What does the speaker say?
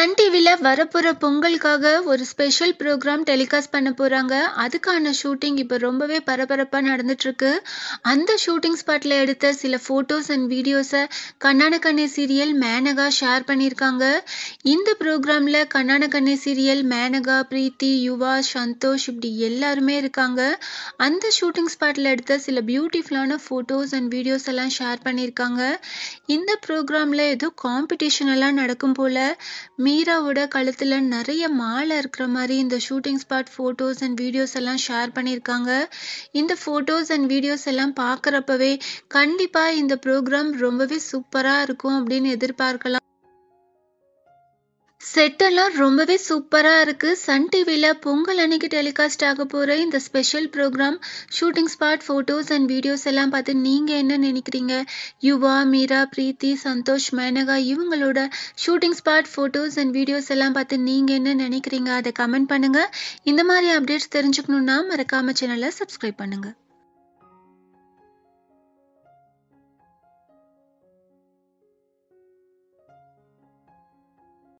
Sun டிவில வரப்போற பொங்கலுக்காக ஒரு ஸ்பெஷல் ப்ரோக்ராம் டெலிகாஸ்ட் பண்ண போறாங்க. அதுக்கான ஷூட்டிங் இப்ப ரொம்பவே பரபரப்பா நடந்துட்டு இருக்கு. அந்த ஷூட்டிங் ஸ்பாட்ல எடுத்த சில ஃபோட்டோஸ் அண்ட் வீடியோஸ கண்ணான கண்ணே சீரியல் மேனகா ஷேர் பண்ணியிருக்காங்க. இந்த ப்ரோக்ராம்ல கண்ணான கண்ணே சீரியல் மேனகா, பிரீத்தி, யுவா, சந்தோஷ் இப்படி எல்லாருமே இருக்காங்க. அந்த ஷூட்டிங் ஸ்பாட்ல எடுத்த சில பியூட்டிஃபுல்லான ஃபோட்டோஸ் அண்ட் வீடியோஸ் எல்லாம் ஷேர் பண்ணியிருக்காங்க. இந்த ப்ரோக்ராம்ல ஏதோ காம்படிஷன் எல்லாம் நடக்கும் போல. மீராவோட கழுத்துல நிறைய மாலை இருக்கிற மாதிரி இந்த shooting spot photos and videos எல்லாம் ஷேர் பண்ணியிருக்காங்க. இந்த ஃபோட்டோஸ் அண்ட் வீடியோஸ் எல்லாம் பார்க்குறப்பவே கண்டிப்பா இந்த ப்ரோக்ராம் ரொம்பவே சூப்பரா இருக்கும் அப்படின்னு எதிர்பார்க்கலாம். செட் எல்லாம் ரொம்பவே சூப்பரா இருக்கு. சன் டிவில பொங்கல் அன்னைக்கு டெலிகாஸ்ட் ஆக போற இந்த special program shooting spot photos and videos எல்லாம் பார்த்து நீங்க என்ன நினைக்கிறீங்க? யுவா, மீரா, பிரீத்தி, சந்தோஷ், மேனகா இவங்களோட shooting spot photos and videos எல்லாம் பார்த்து நீங்க என்ன நினைக்கிறீங்க? அதை கமெண்ட் பண்ணுங்க. இந்த மாதிரி அப்டேட்ஸ் தெரிஞ்சுக்கணும்னா மறக்காம சேனலை சப்ஸ்கிரைப் பண்ணுங்க.